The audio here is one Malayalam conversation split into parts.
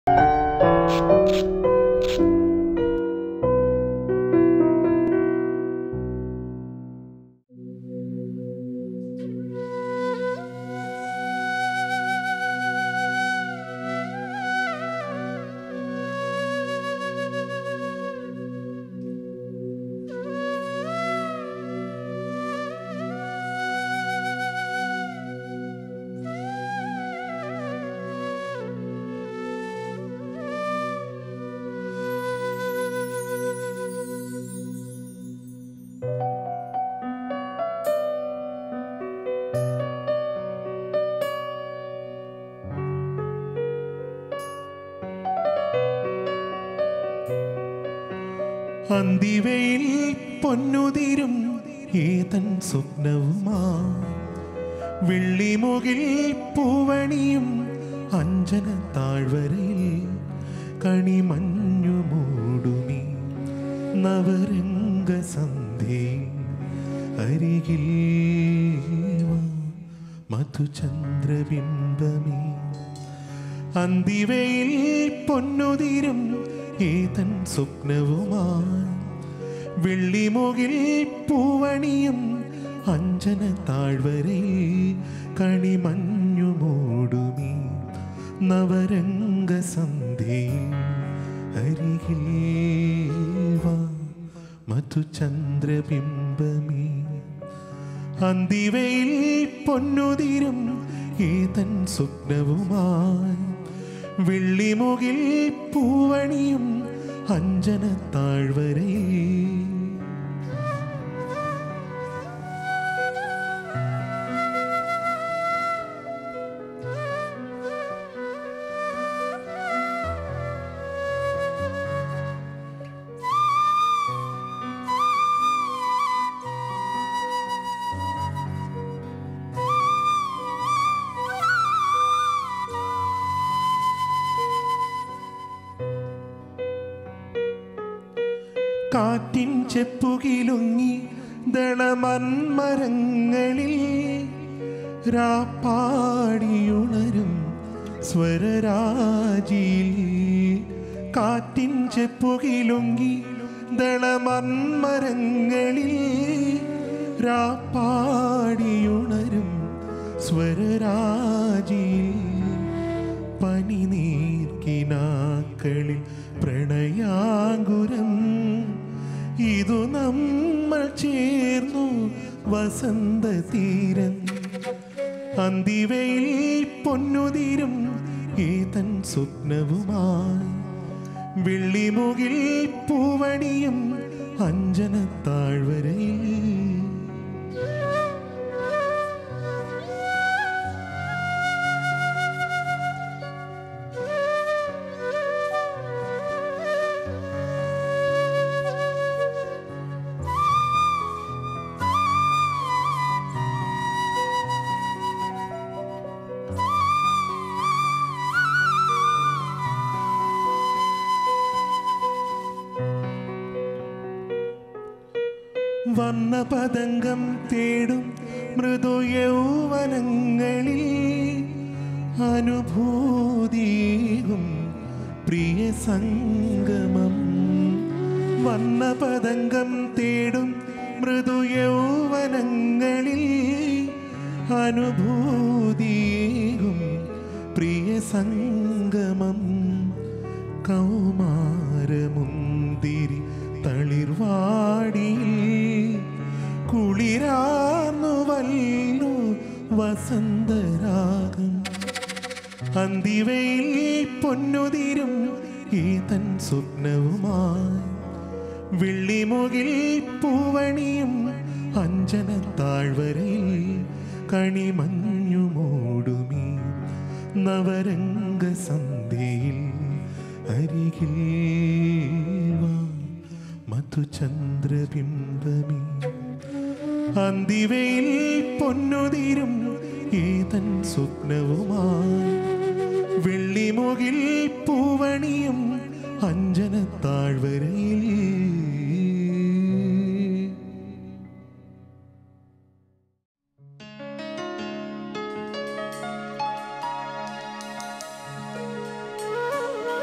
അന്തിവയിൽ പൊന്നുതിരും ഏതൻ സ്വപ്നവുമാ വെള്ളിമുകിൽ പൂവണിയും അഞ്ജന താഴ്വരയിൽ കണിമഞ്ഞു മൂടുമി നവരംഗ സന്ധ്യേ അരികിൽ വാ, മധുചന്ദ്രബിംബമേ അന്തിവയിൽ പൊന്നുതിരും ഏതൻ സ്വപ്നവുമായി വെള്ളിമുകിൽ പൂവണിയും അഞ്ജന താഴ്വരയിൽ കണിമഞ്ഞു മൂടുമീ നവരംഗ സന്ധ്യയിൽ അരികിൽ വാ മധുചന്ദ്രബിംബമേ അന്തിവയിൽ പൊന്നുതിരും ഏതൻ സ്വപ്നവുമായി വെള്ളിമുകിൽ പൂവണിയും അഞ്ജന താഴ്വരയിൽ കാറ്റിൻ ചെപ്പുകിലുങ്ങി ദളമന്മരങ്ങളിൽ രാപ്പാടിയുണരും സ്വരരാജിയിൽ കാറ്റിൻ ചെപ്പുകിലുങ്ങി ദളമന്മരങ്ങളിൽ രാപ്പാടിയുണരും സ്വരരാജിയിൽ പനിനീർക്കിനാക്കളിൽ പ്രണയാങ്കുരം ഇതു നമ്മൾ ചേർന്നു വസന്ത തീരം അന്തിവയിൽ പൊന്നുതിരും ഏതൻ സ്വപ്നവുമായി വെള്ളിമുകിൽ പൂവണിയും അഞ്ജന താഴ്വരയിൽ വർണ്ണപതംഗം തേടും മൃദു യൗവനങ്ങളിൽ അനുഭൂതിയും പ്രിയ സംഗമം വർണ്ണപതംഗം തേടും മൃദു യൗവനങ്ങളിൽ അനുഭൂതിയും പ്രിയ സംഗമം കൗമാരമുന്തിരി തളിർവാടിയിൽ കുളിരാർന്നുവല്ലോ വസന്തരാഗം അന്തിവയിൽ പൊന്നുതിരും ഏതൻ സ്വപ്നവുമായി വെള്ളിമുകിൽ പൂവണിയും അഞ്ജന താഴ്വരയിൽ കണിമഞ്ഞു മൂടുമീ നവരംഗ സന്ധ്യയിൽ അരികിൽ വാ മധുചന്ദ്രബിംബമേ അന്തിവയിൽ പൊന്നുതിരും ഏതൻ സ്വപ്നവുമായി വെള്ളിമുകിൽ പൂവണിയും അഞ്ജന താഴ്വരയിൽ ആ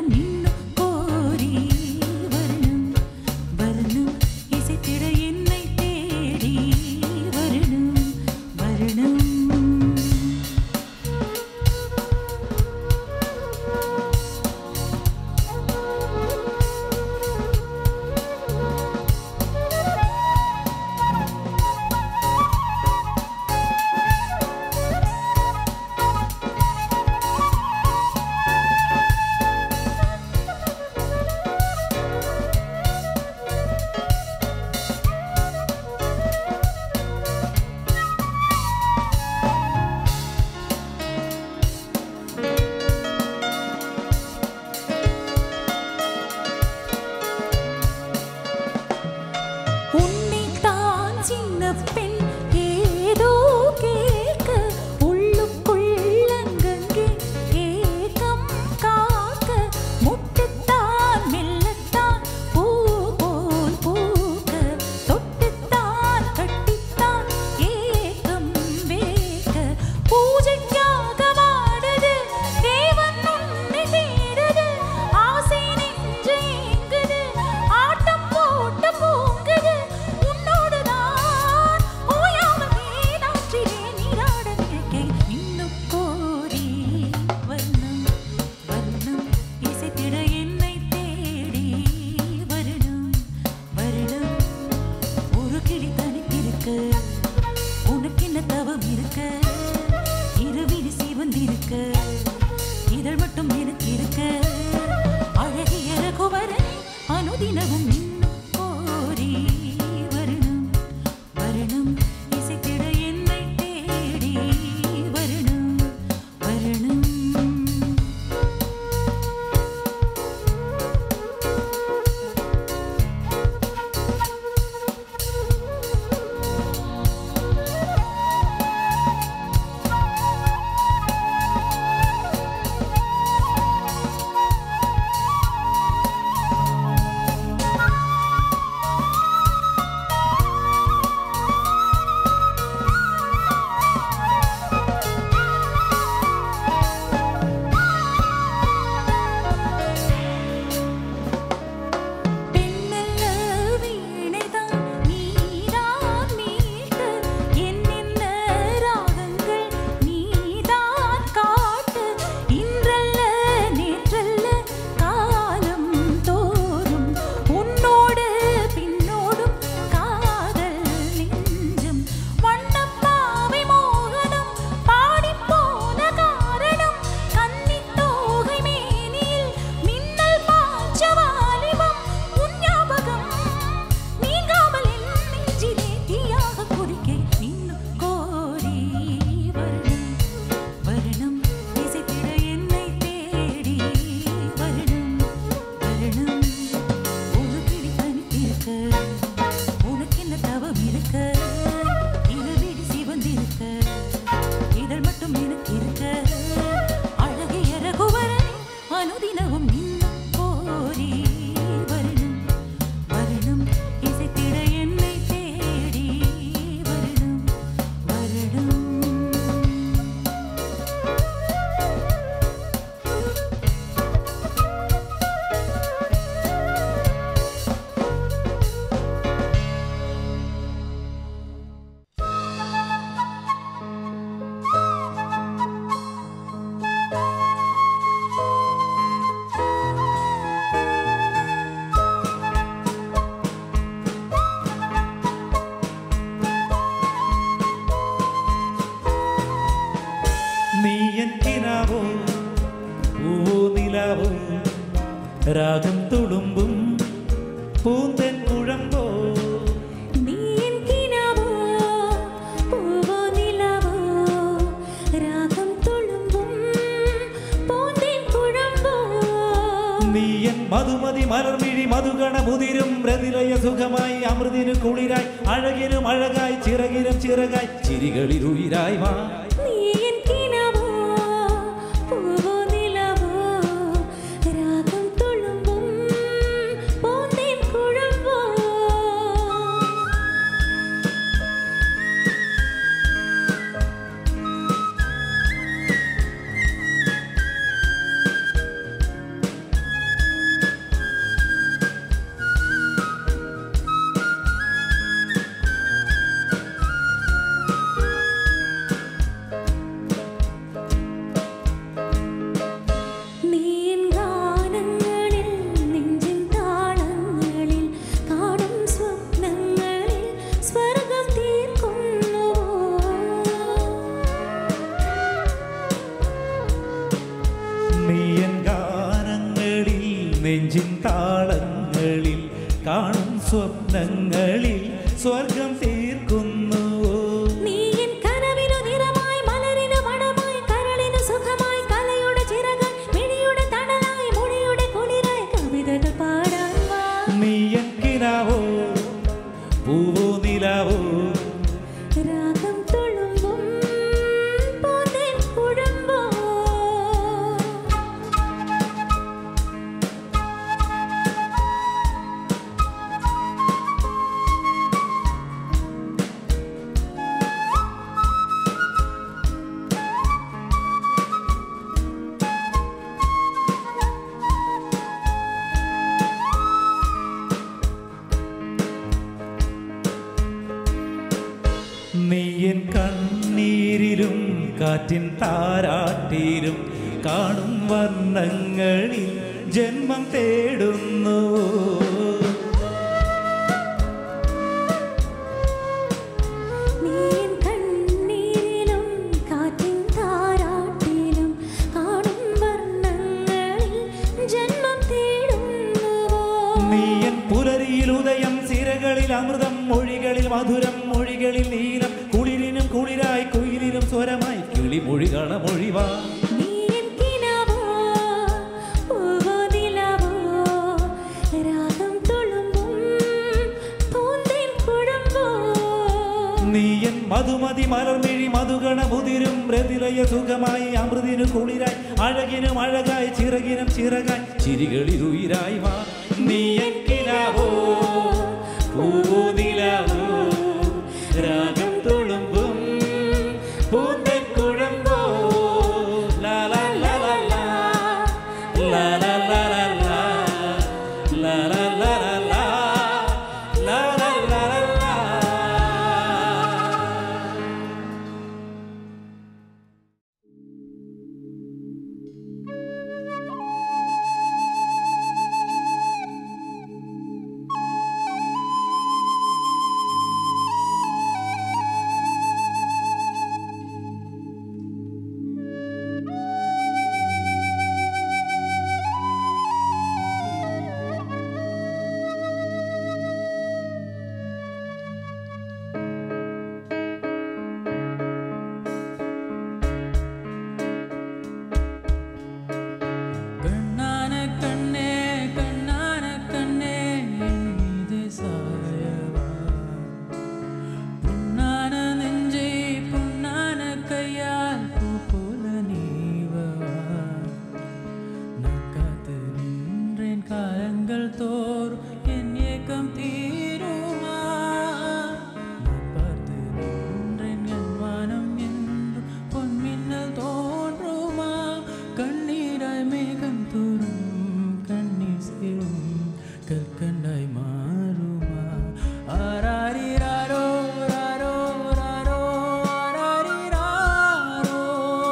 നിന്നു കോരി വരണം വരണം ഇസൈത്തിട എന്നെ തേടി വരണം വരണം உன்னைத்தான் சின்னப் பெண் ஏதோ கேட்க உள்ளுக்குள்ளங்கங்கே ஏகம் காக்க முட்டுத்தான் மெல்லத்தான் பூ போல் பூக்க தொட்டுத்தான் கட்டித்தான் ஏகம் வேக பூஜைக்காக வாடுது தேவன் உன்னை தேடுது ஆசை நெஞ்சு ஏங்குது ஆட்டம் போட்டு பூங்குது உன்னோடுதான் ஓயாமல் நீராற்றிலே நீராட நிற்கேன் இன்னும் கோரி வர்ணம் வர்ணம் இசைத்திட என்னை தேடி வரணும் வரணும் ஒரு கிளி தனித்திருக்க உனக்கு என்ன தவம் இருக்க இருவிழி சிவந்திருக்க இதழ் மட்டும் எனக்கு இருக்க அழகிய ரகுவரன் அனுதினமும் இன்னும் கோரி வரணும் வரணும் இசைத்திட என்னை தேடி வரணும் வரணும் பெண்ணல்ல வீணைதான் நீதான் மீட்டு என்னென்ன ராகங்கள் நீதான் காட்டு இன்றல்ல நேற்றல்ல காலம் தோறும் உன்னோடு பின்னோடும் காதல் நெஞ்சம் வண்ணப்பாவை மோகனம் பாடிப் போன காரணம் கன்னித் தோகை மேனியில் மின்னல் பாய்ச்ச வாலிபம் உன் ஞாபகம் நீங்காமல் என் நெஞ்சிலே தீயாக கொதிக்க இன்னும் கோரி வரணும் வரணும் இசைத்திட என்னை தேடி வரணும் வரணும் ஒரு கிளி தனித்திருக்க உனக்கு என்ன தவம் இருக்க இருவிழி சிவந்திருக்க இதழ் மட்டும் எனக்கு இருக்க அழகிய ரகுவரன் அனுதினமும் இன்னும் கோரி வரணும் வரணும் இசைத்திட என்னை தேடி வரணும் வரணும் നീ എൻ കിനാവോ പൂവോ നിലാവോ രാഗം തുളുമ്പും പൂന്തൻ കുഴമ്പോ നീ എൻ കിനാവോ പൂവോ നിലാവോ രാഗം തുളുമ്പും പൂന്തേൻ കുഴമ്പോ നീ എൻ മധുമതി മലർമിഴി മധുഗണ മുതിരും രതിലയ സുഖമായി അമൃതിനു കുളിരായി അഴകിനും അഴകായി ചിറകിനും ചിറകായി ചിരികളിൽ ഉയിരായി വാ നീ എൻ കിനാവോ പൂവോ നിലാവോ രാഗം തുളുമ്പും പൂന്തേൻ കുഴമ്പോ നെഞ്ചിൻ താളങ്ങളിൽ കാണും സ്വപ്നങ്ങളിൽ സ്വർഗം തീർക്കുന്നു നീ എൻ കനവിനു നിറമായി മലരിനു മണമായി കരളിനു സുഖമായി കലയുടെ ചിറകായി മിഴിയുടെ തണലായി മൊഴിയുടെ കുളിരായി കവിതകൾ പാടാൻ വാ നീ എൻ കിനാവോ പൂവോ നിലാവോ രാഗം തുളുമ്പും പൂന്തേൻ കുഴമ്പോ നീ എൻ കണ്ണീരിലും കാറ്റിൻ താരാട്ടിലും കാണും വർണ്ണങ്ങളിൽ ജന്മം തേടുന്നു നീ എൻ കണ്ണീരിലും കാറ്റിൻ താരാട്ടിലും കാണും വർണ്ണങ്ങളിൽ ജന്മം തേടുന്നുവോ നീ എൻ പുലരിയിൽ ഉദയം സിരകളിൽ അമൃതം മൊഴികളിൽ മധുരം മൊഴികളിൽ നീലം കുളിരിനും കുളിരായി കുയിലിനും സ്വരമായി കിളിമൊഴികള മൊഴിവാ നീ എൻ കിനാവോ പൂവോ നിലാവോ രാഗം തുളുമ്പും പൂന്തേൻ കുഴമ്പോ നീ എൻ മധുമതി മലർമിഴി മധുഗണ മുതിരും മൃതിലയ സുഖമായി അമൃതിനു കുളിരായി അഴകിനും അഴകായി ചിറകിനും ചിറകായി ചിരികളിൽ ഉയിരായി വാ നീ എൻ കിനാവോ പൂവോ നിലാവോ രാഗം തുളുമ്പും പൂന്തൻ കുഴമ്പോ ലാ ലാ ലാ ലാ ലാ. ലാ ലാ ലാ ലാ ലാ. ലാ ലാ ലാ ലാ ലാ. ലാ ലാ ലാ ലാ ലാ. கண்ணான கண்ணே கண்ணான கண்ணே என் மீது சாயவா புண்ணான நெஞ்சை புண்ணான கையால் பூ போல நீவவா நான் காத்து நின்றேன் காலங்கள் தோறும் என் ஏக்கம் தீருமா நான் பார்த்து நின்றேன் என் வானம் என்றும் பொன்மின்னல் தோன்றுமா கண்ணீராய் மேகம் தூரும் கண்ணீர் சேரும் கற்கண்டாய் மாறுமா ஆராரிராரோ ராரோ ராரோ ஆராரிராரோ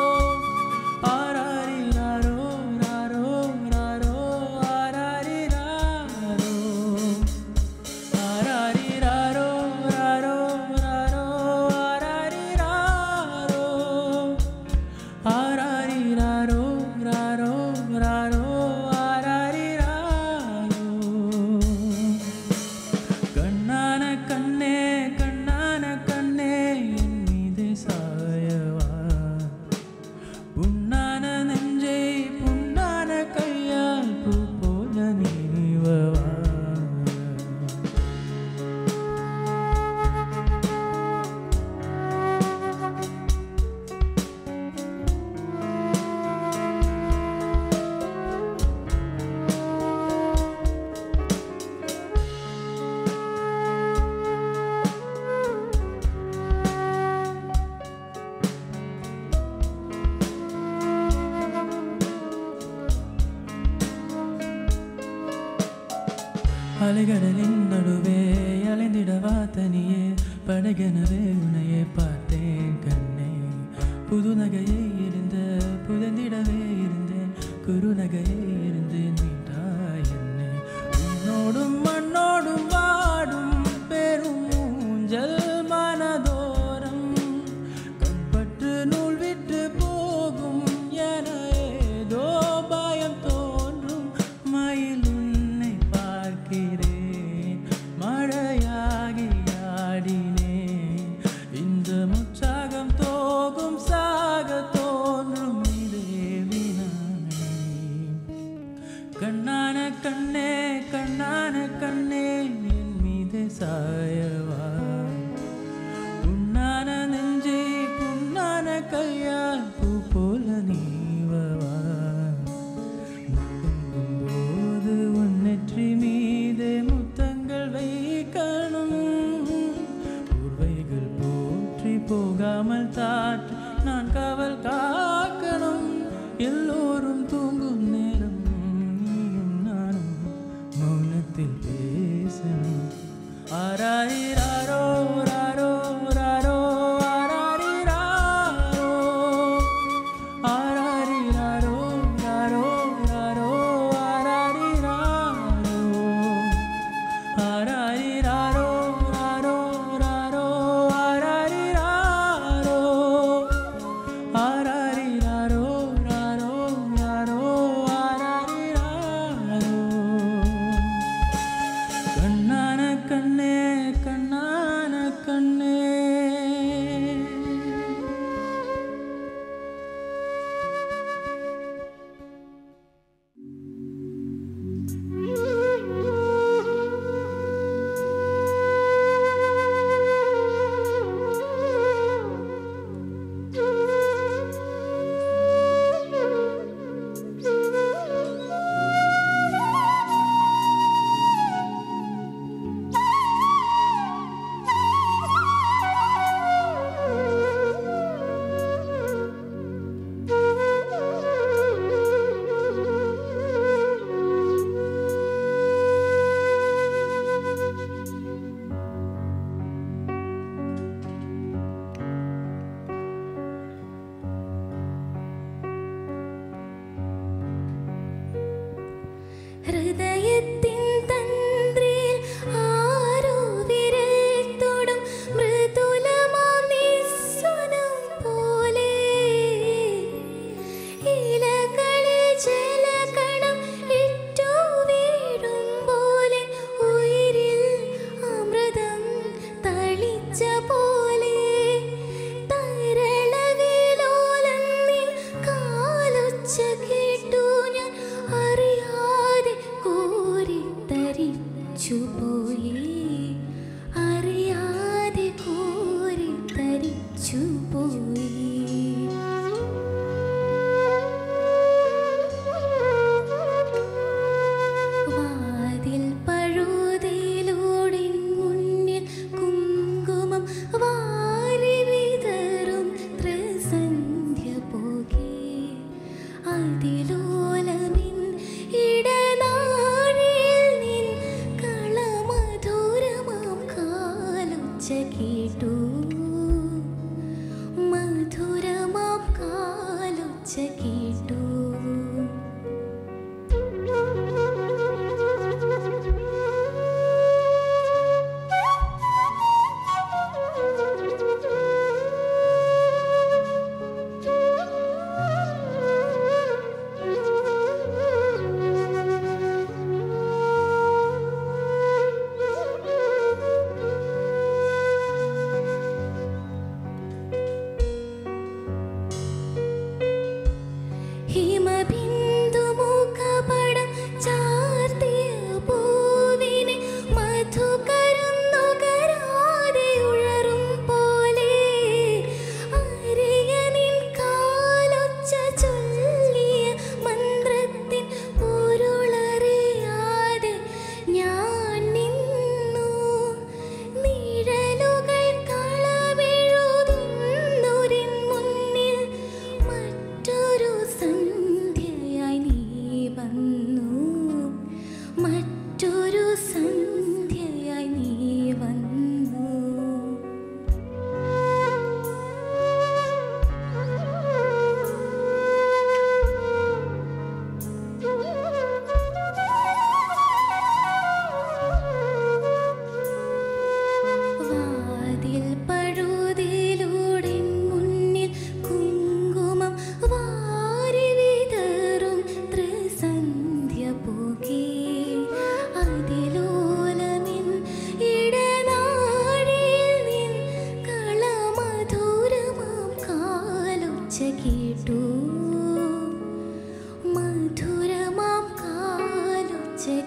ஆராரிராரோ ராரோ ராரோ ஆராரிராரோ ஆராரிராரோ ராரோ ராரோ ஆராரிராரோ ஆராரிராரோ ராரோ ராரோ ஆராரிராரோ கண்ணான கண்ணே கண்ணான கண்ணே என் மீது சாயவா புண்ணான நெஞ்சை புண்ணான கையால் பூ போல நீவவா அலைகடலின் நடுவே அலைந்திடவா தனியே படகெனவே உன்னையே பார்த்தேன் கண்ணே புது நகையை இருந்த புதந்திடவே இருந்தேன் குரு நகையை இருந்தேன் மீண்டாய் என்னை உன்னோடும் மண்ணோடும் வாடும் பெரும் ஊஞ்சல் மனதோரம் கண்பற்று நூல் விட்டு போகும் என ஏதோ பயம் தோன்றும் மயில் கண்ணே கண்ணான கண்ணே என் மீது சாயவா புண்ணான நெஞ்சை புண்ணான கையால் பூ போல நீவவா முத்தங்கும் போது உன் நெற்றி மீது முத்தங்கள் வைக்கணும் பூர்வைகள் போற்றி போகாமல் தாற்று நான் காவல் காக்கணும் எல்லோரும் தூங்கும் நேரம் நீயும் நானும் மௌனத்தில் பேசணும் ஆராயிராரோ ராரோ ராரோ ஆராரிராரோ ஆராரிராரோ ராரோ ராரோ ஆராரிராரோ ஆராரிராரோ ராரோ ராரோ ஆராரிராரோ ஆராரிராரோ ராரோ ராரோ ஆராரிராரோ கண்ணான கண்ணே கண்ணான கண்ணே ഹൃദയത്തിൻ തന്ത്രിയിൽ ആരോ വിരൽ തൊടും മൃദുലമാം നിസ്വനം പോലെ ഇലകളിൽ ജലകണം ഇറ്റു വീഴും പോലെ ഉയിരിൽ അമൃതം തളിച്ച പോലെ തരളവിലോലന്നിൽ കാലൊച്ച കേട്ടു ഞാൻ അറിയാതെ കോരി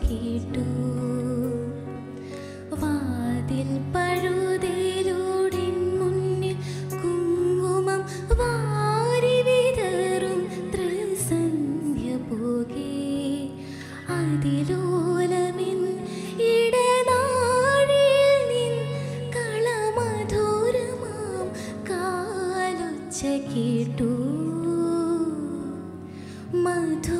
കേട്ടു വാതിൽ പഴുതേലൂടിൻ മുന്നിൽ കുങ്കുമം വാരി വിതറും ത്രിസന്ധ്യ പോകെ അതിലോലമിൻ ഇടനാഴിയിൽ നിൻ കളമധുരമാം കാലൊച്ച കേട്ടു മധു